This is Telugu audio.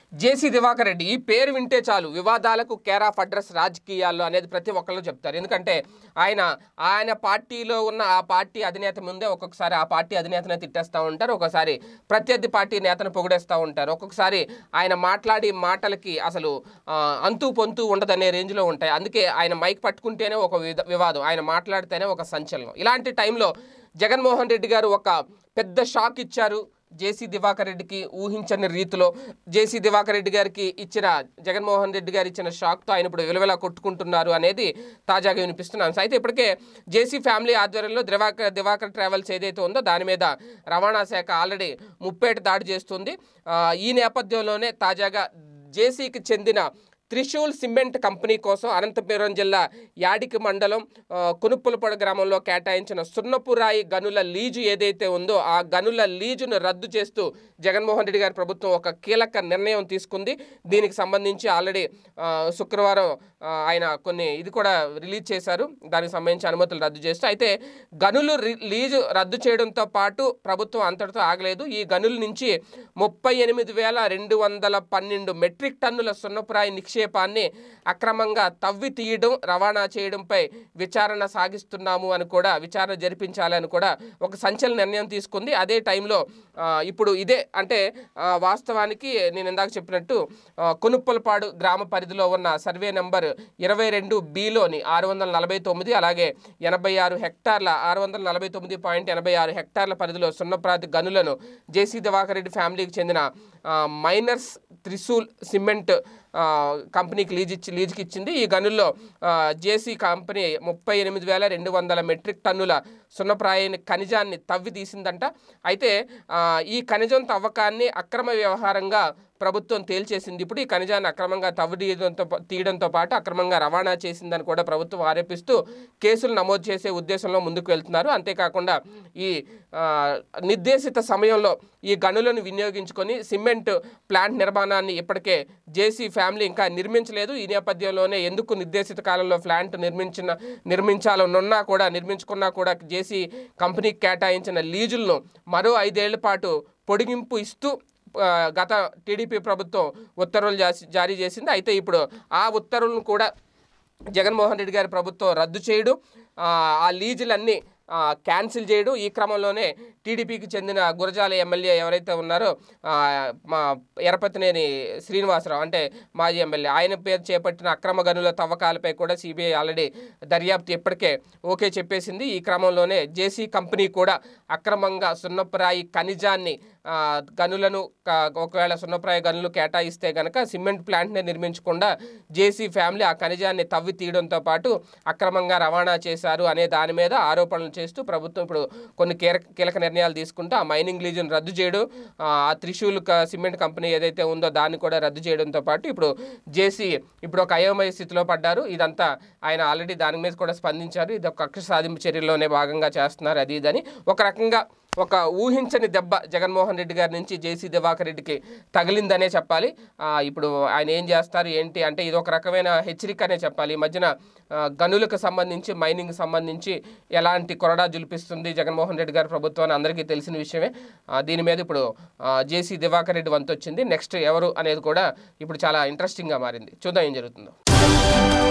జేసీ దివాకర్ రెడ్డి ఈ పేరు వింటే చాలు వివాదాలకు కేర్ ఆఫ్ అడ్రస్ రాజకీయాల్లో అనేది ప్రతి ఒక్కళ్ళు చెప్తారు ఎందుకంటే ఆయన ఆయన పార్టీలో ఉన్న ఆ పార్టీ అధినేత ముందే ఒక్కొక్కసారి ఆ పార్టీ అధినేతనే తిట్టేస్తూ ఉంటారు ఒక్కొక్కసారి ప్రత్యర్థి పార్టీ నేతను పొగిడేస్తూ ఉంటారు ఒక్కొక్కసారి ఆయన మాట్లాడి మాటలకి అసలు ఆ, అంతు పొంతు ఉండదనే రేంజ్లో ఉంటాయి అందుకే ఆయన మైక్ పట్టుకుంటేనే ఒక విద- వివాదం ఆయన మాట్లాడితేనే ఒక సంచలనం ఇలాంటి టైంలో జగన్మోహన్ రెడ్డి గారు ఒక పెద్ద షాక్ ఇచ్చారు జేసీ దివాకర్ రెడ్డికి ఊహించని రీతిలో జేసీ దివాకర్ రెడ్డి గారికి ఇచ్చిన జగన్మోహన్ రెడ్డి గారు ఇచ్చిన షాక్తో ఆయన ఇప్పుడు విలువలా కొట్టుకుంటున్నారు అనేది తాజాగా వినిపిస్తున్నాను అయితే ఇప్పటికే జేసీ ఫ్యామిలీ ఆధ్వర్యంలో దివాకర్ దివాకర్ ట్రావెల్స్ ఏదైతే ఉందో దాని మీద రవాణా శాఖ ఆల్రెడీ ముప్పేట దాడి చేస్తుంది ఆ, ఈ నేపథ్యంలోనే తాజాగా జేసీకి చెందిన త్రిశూల్ సిమెంట్ కంపెనీ కోసం అనంతపురం జిల్లా యాడికి మండలం ఆ, కునుప్పులపొడ గ్రామంలో కేటాయించిన సున్నపురాయి గనుల లీజు ఏదైతే ఉందో ఆ గనుల లీజును రద్దు చేస్తూ జగన్మోహన్ రెడ్డి గారి ప్రభుత్వం ఒక కీలక నిర్ణయం తీసుకుంది దీనికి సంబంధించి ఆల్రెడీ ఆ, శుక్రవారం ఆ, ఆయన కొన్ని ఇది కూడా రిలీజ్ చేశారు దానికి సంబంధించి అనుమతులు రద్దు చేస్తూ అయితే గనులు రి- లీజు రద్దు చేయడంతో పాటు ప్రభుత్వం అంతటితో ఆగలేదు ఈ గనుల నుంచి ముప్పై ఎనిమిది వేల రెండు వందల పన్నెండు మెట్రిక్ టన్నుల సున్నపురాయి నిక్షేపాన్ని అక్రమంగా తవ్వి తీయడం రవాణా చేయడంపై విచారణ సాగిస్తున్నాము అని కూడా విచారణ జరిపించాలని కూడా ఒక సంచలన నిర్ణయం తీసుకుంది అదే టైంలో ఆ, ఇప్పుడు ఇదే అంటే ఆ, వాస్తవానికి నేను ఇందాక చెప్పినట్టు ఆ, కొనుప్పలపాడు గ్రామ పరిధిలో ఉన్న సర్వే నెంబర్ ఇరవై రెండు బిలోని ఆరు వందల నలభై తొమ్మిది అలాగే ఎనభై ఆరు హెక్టార్ల ఆరు వందల నలభై తొమ్మిది పాయింట్ ఎనభై ఆరు హెక్టార్ల పరిధిలో సున్నప్రాతి గనులను జేసీ దివాకర్ రెడ్డి ఫ్యామిలీకి చెందిన ఆ, మైనర్స్ త్రిశూల్ సిమెంట్ ఆ, కంపెనీకి లీజ్ ఇచ్చి లీజుకి ఇచ్చింది ఈ గనుల్లో ఆ, జేసీ కంపెనీ ముప్పై ఎనిమిది వేల రెండు వందల మెట్రిక్ టన్నుల సున్నప్రాయ ఖనిజాన్ని తవ్వి తీసిందంట అయితే ఆ, ఈ ఖనిజం తవ్వకాన్ని అక్రమ వ్యవహారంగా ప్రభుత్వం తేల్చేసింది ఇప్పుడు ఈ ఖనిజాన్ని అక్రమంగా తవ్వి తీయడంతో పా- తీయడంతో పాటు అక్రమంగా రవాణా చేసిందని కూడా ప్రభుత్వం ఆరోపిస్తూ కేసులు నమోదు చేసే ఉద్దేశంలో ముందుకు వెళ్తున్నారు అంతేకాకుండా ఈ ఆ, నిర్దేశిత సమయంలో ఈ గనులను వినియోగించుకొని సిమెంట్ ప్లాంట్ నిర్మాణాన్ని ఇప్పటికే జేసీ ఫ్యామిలీ ఇంకా నిర్మించలేదు ఈ నేపథ్యంలోనే ఎందుకు నిర్దేశిత కాలంలో ప్లాంట్ నిర్మించిన నిర్మించాలనున్నా కూడా నిర్మించుకున్నా కూడా జేసీ కంపెనీకి కేటాయించిన లీజులను మరో ఐదేళ్ల పాటు పొడిగింపు ఇస్తూ ఆ, గత టీడీపీ ప్రభుత్వం ఉత్తర్వులు జాసి- జారీ చేసింది అయితే ఇప్పుడు ఆ ఉత్తర్వులను కూడా జగన్మోహన్ రెడ్డి గారి ప్రభుత్వం రద్దు చేయడం ఆ, ఆ లీజులన్నీ ఆ, క్యాన్సిల్ చేయడం ఈ క్రమంలోనే టీడీపీకి చెందిన గురజాల ఎమ్మెల్యే ఎవరైతే ఉన్నారో ఆ, మా ఎరపతినేని శ్రీనివాసరావు అంటే మాజీ ఎమ్మెల్యే ఆయన పేరు చేపట్టిన అక్రమ గనుల తవ్వకాలపై కూడా సిబిఐ ఆల్రెడీ దర్యాప్తు ఇప్పటికే ఓకే చెప్పేసింది ఈ క్రమంలోనే జేసీ కంపెనీ కూడా అక్రమంగా సున్నప్రాయి ఖనిజాన్ని ఆ, గనులను క- ఒకవేళ సున్నప్రాయ గనులు కేటాయిస్తే గనక సిమెంట్ ప్లాంట్ని నిర్మించకుండా జేసీ ఫ్యామిలీ ఆ ఖనిజాన్ని తవ్వి తీయడంతో పాటు అక్రమంగా రవాణా చేశారు అనే దాని మీద ఆరోపణలు చేస్తూ ప్రభుత్వం ఇప్పుడు కొన్ని కీలక కీలక నిర్ణయాలు తీసుకుంటూ ఆ మైనింగ్ లీజును రద్దు చేయడం ఆ ఆ త్రిశూల్ క- సిమెంట్ కంపెనీ ఏదైతే ఉందో దాన్ని కూడా రద్దు చేయడంతో పాటు ఇప్పుడు జేసీ ఇప్పుడు ఒక అయోమయ స్థితిలో పడ్డారు ఇదంతా ఆయన ఆల్రెడీ దాని మీద కూడా స్పందించారు ఇది ఒక కక్ష సాధింపు చర్యల్లోనే భాగంగా చేస్తున్నారు అది ఇదని ఒక రకంగా ఒక ఊహించని దెబ్బ జగన్మోహన్ రెడ్డి గారి నుంచి జేసీ దివాకర్ రెడ్డికి తగిలిందనే చెప్పాలి ఆ, ఇప్పుడు ఆయన ఏం చేస్తారు ఏంటి అంటే ఇది ఒక రకమైన హెచ్చరిక అనే చెప్పాలి ఈ మధ్యన ఆ, గనులకు సంబంధించి మైనింగ్ సంబంధించి ఎలాంటి కొరడా జులిపిస్తుంది జగన్మోహన్ రెడ్డి గారి ప్రభుత్వం అని అందరికీ తెలిసిన విషయమే ఆ, దీని మీద ఇప్పుడు ఆ, జేసీ దివాకర్ రెడ్డి వంతు వచ్చింది నెక్స్ట్ ఎవరు అనేది కూడా ఇప్పుడు చాలా ఇంట్రెస్టింగ్గా మారింది చూద్దాం ఏం జరుగుతుందో